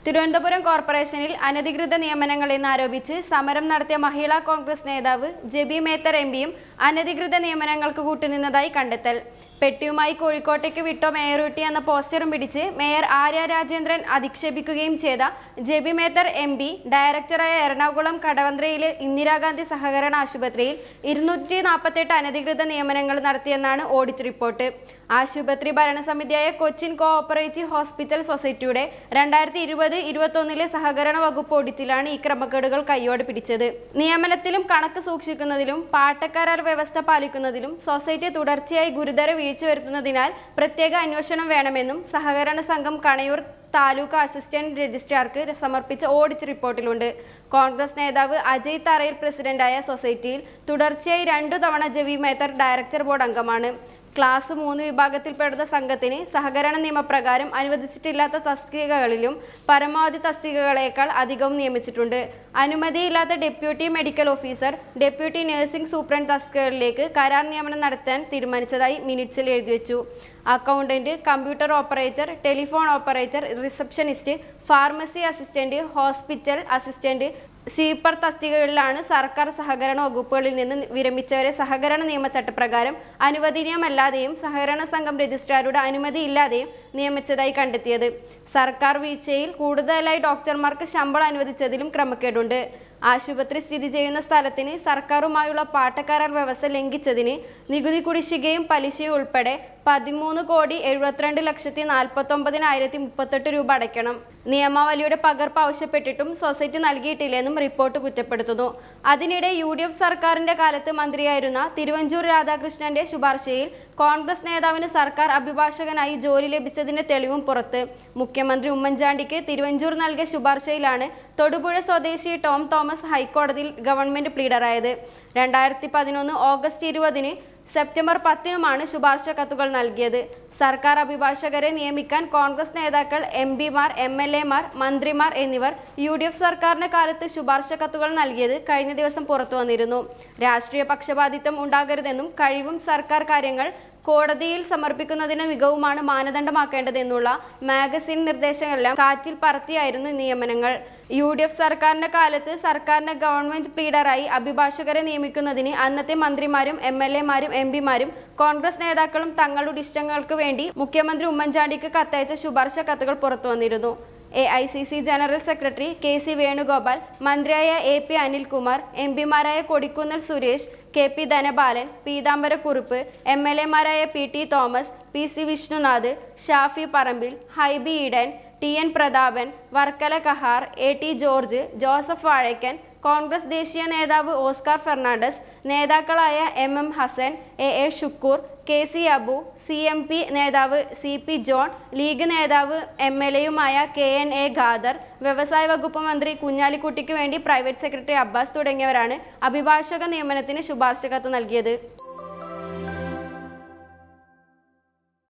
തിരുവനന്തപുരം കോർപ്പറേഷനിൽ അനധികൃത നിയമനങ്ങൾ എന്നാരോപിച്ച് സമരം നടത്തിയ മഹിളാ കോൺഗ്രസ് നേതാവ് ജെബി മേത്തർ എം പിയും അനധികൃത നിയമനങ്ങൾക്ക് കൂട്ടുനിന്നതായി കണ്ടെത്തൽ പെട്ടിയുമായി കോഴിക്കോട്ടേക്ക് വിട്ടോ മേയറൂട്ടി എന്ന പോസ്റ്ററും പിടിച്ച് മേയർ ആര്യ രാജേന്ദ്രൻ അധിക്ഷേപിക്കുകയും ചെയ്ത ജെബി മേത്തർ എം പി ഡയറക്ടറായ എറണാകുളം കടവന്ത്രയിലെ ഇന്ദിരാഗാന്ധി സഹകരണ ആശുപത്രിയിൽ ഇരുന്നൂറ്റി നാൽപ്പത്തെട്ട് അനധികൃത നിയമനങ്ങൾ നടത്തിയെന്നാണ് ഓഡിറ്റ് റിപ്പോർട്ട് ആശുപത്രി ഭരണസമിതിയായ കൊച്ചിൻ കോഓപ്പറേറ്റീവ് ഹോസ്പിറ്റൽ സൊസൈറ്റിയുടെ രണ്ടായിരത്തി ഇരുപത് ഇരുപത്തൊന്നിലെ സഹകരണ വകുപ്പ് ഓഡിറ്റിലാണ് ഈ ക്രമക്കേടുകൾ കൈയോടെ പിടിച്ചത് നിയമനത്തിലും കണക്ക് സൂക്ഷിക്കുന്നതിലും പാട്ടക്കരാർ വ്യവസ്ഥ പാലിക്കുന്നതിലും സൊസൈറ്റി തുടർച്ചയായി ഗുരുതര വീഴ്ച വരുത്തുന്നതിനാൽ പ്രത്യേക അന്വേഷണം വേണമെന്നും സഹകരണ സംഘം കണയൂർ താലൂക്ക് അസിസ്റ്റന്റ് രജിസ്ട്രാർക്ക് സമർപ്പിച്ച ഓഡിറ്റ് റിപ്പോർട്ടിലുണ്ട് കോൺഗ്രസ് നേതാവ് അജയ് തറയിൽ പ്രസിഡന്റായ സൊസൈറ്റിയിൽ തുടർച്ചയായി രണ്ടു തവണ ജവി മേത്തർ ഡയറക്ടർ ബോർഡ് അംഗമാണ് ക്ലാസ് മൂന്ന് വിഭാഗത്തിൽപ്പെടുന്ന സംഘത്തിന് സഹകരണ നിയമപ്രകാരം അനുവദിച്ചിട്ടില്ലാത്ത തസ്തികകളിലും പരമാവധി തസ്തികകളേക്കാൾ അധികവും നിയമിച്ചിട്ടുണ്ട് അനുമതിയില്ലാത്ത deputy medical officer deputy nursing superintendent തസ്തികകളിലേക്ക് കരാർ നിയമനം നടത്താൻ തീരുമാനിച്ചതായി മിനിറ്റ്സിൽ എഴുതിവെച്ചു accountant computer operator telephone operator receptionist pharmacy assistant hospital assistant sweeper തസ്തികകളിലാണ് സർക്കാർ സഹകരണ വകുപ്പുകളിൽ നിന്ന് വിരമിച്ചവരെ സഹകരണ നിയമചട്ടപ്രകാരം അനുവദനീയമല്ലാതെയും സഹകരണ സംഘം രജിസ്ട്രാറുടെ അനുമതി ഇല്ലാതെയും നിയമിച്ചതായി കണ്ടെത്തിയത് സർക്കാർ വീഴ്ചയിൽ കൂടുതലായി ഡോക്ടർമാർക്ക് ശമ്പളം അനുവദിച്ചതിലും ക്രമക്കേടുണ്ട് ആശുപത്രി സ്ഥിതി ചെയ്യുന്ന സ്ഥലത്തിന് സർക്കാരുമായുള്ള പാട്ടക്കരാർ വ്യവസ്ഥ ലംഘിച്ചതിന് നികുതി കുടിശ്ശികയും പലിശയും ഉൾപ്പെടെ പതിമൂന്ന് കോടി എഴുപത്തിരണ്ട് ലക്ഷത്തി നാൽപ്പത്തൊമ്പതിനായിരത്തി മുപ്പത്തെട്ട് രൂപ അടയ്ക്കണം നിയമാവലിയുടെ പകർപ്പ് ആവശ്യപ്പെട്ടിട്ടും സൊസൈറ്റി നൽകിയിട്ടില്ലെന്നും റിപ്പോർട്ട് കുറ്റപ്പെടുത്തുന്നു അതിനിടെ യു ഡി എഫ് സർക്കാരിന്റെ കാലത്ത് മന്ത്രിയായിരുന്ന തിരുവഞ്ചൂർ രാധാകൃഷ്ണന്റെ ശുപാർശയിൽ കോൺഗ്രസ് നേതാവിന് സർക്കാർ അഭിഭാഷകനായി ജോലി ലഭിച്ചതിന്റെ തെളിവും പുറത്ത് മുഖ്യമന്ത്രി ഉമ്മൻചാണ്ടിക്ക് തിരുവഞ്ചൂർ നൽകിയ ശുപാർശയിലാണ് തൊടുപുഴ സ്വദേശി ടോം തോമസ് ഹൈക്കോടതിയിൽ ഗവൺമെന്റ് പ്ലീഡറായത് രണ്ടായിരത്തി പതിനൊന്ന് ഓഗസ്റ്റ് ഇരുപതിന് സെപ്റ്റംബർ പത്തിനുമാണ് ശുപാർശ കത്തുകൾ നൽകിയത് സർക്കാർ അഭിഭാഷകരെ നിയമിക്കാൻ കോൺഗ്രസ് നേതാക്കൾ എം പിമാർ എം എൽ എമാർ മന്ത്രിമാർ എന്നിവർ യു ഡി എഫ് സർക്കാരിന്റെ കാലത്ത് ശുപാർശ കത്തുകൾ നൽകിയത് കഴിഞ്ഞ ദിവസം പുറത്തു വന്നിരുന്നു രാഷ്ട്രീയ പക്ഷപാതിത്വം ഉണ്ടാകരുതെന്നും കഴിവും സർക്കാർ കാര്യങ്ങൾ കോടതിയിൽ സമർപ്പിക്കുന്നതിന് മികവുമാണ് മാനദണ്ഡമാക്കേണ്ടതെന്നുള്ള മാഗസിൻ നിർദ്ദേശങ്ങളെല്ലാം കാറ്റിൽ പറത്തിയായിരുന്നു നിയമനങ്ങൾ യു ഡി എഫ് സർക്കാരിന്റെ കാലത്ത് സർക്കാരിന്റെ ഗവൺമെന്റ് പ്ലീഡറായി അഭിഭാഷകരെ നിയമിക്കുന്നതിന് അന്നത്തെ മന്ത്രിമാരും എം എൽ എമാരും എം പിമാരും കോൺഗ്രസ് നേതാക്കളും തങ്ങളുടെ ഇഷ്ടങ്ങൾക്ക് വേണ്ടി മുഖ്യമന്ത്രി ഉമ്മൻചാണ്ടിക്ക് കത്തയച്ച ശുപാർശ കത്തുകൾ പുറത്തു വന്നിരുന്നു A I C C general secretary K C Venugopal മന്ത്രിയായ എ പി അനിൽകുമാർ എം പിമാരായ Kodikunnil Suresh K P Dhanapalan Peethambarakurup M L എമാരായ P T Thomas P C Vishnunath Shafi Parambil Hibi Eden T N Prathapan Varkala Kahar A T George Joseph Vazhakkan Congress ദേശീയ നേതാവ് ഓസ്കാർ ഫെർണാണ്ടസ് നേതാക്കളായ M M Hassan A A Shukoor K C Abu C M P നേതാവ് C P John league നേതാവ് M L എയുമായ K N A Khader വ്യവസായ വകുപ്പ് മന്ത്രി കുഞ്ഞാലിക്കുട്ടിക്ക് വേണ്ടി പ്രൈവറ്റ് സെക്രട്ടറി അബ്ബാസ് തുടങ്ങിയവരാണ് അഭിഭാഷക നിയമനത്തിന് ശുപാർശ കത്ത് നൽകിയത്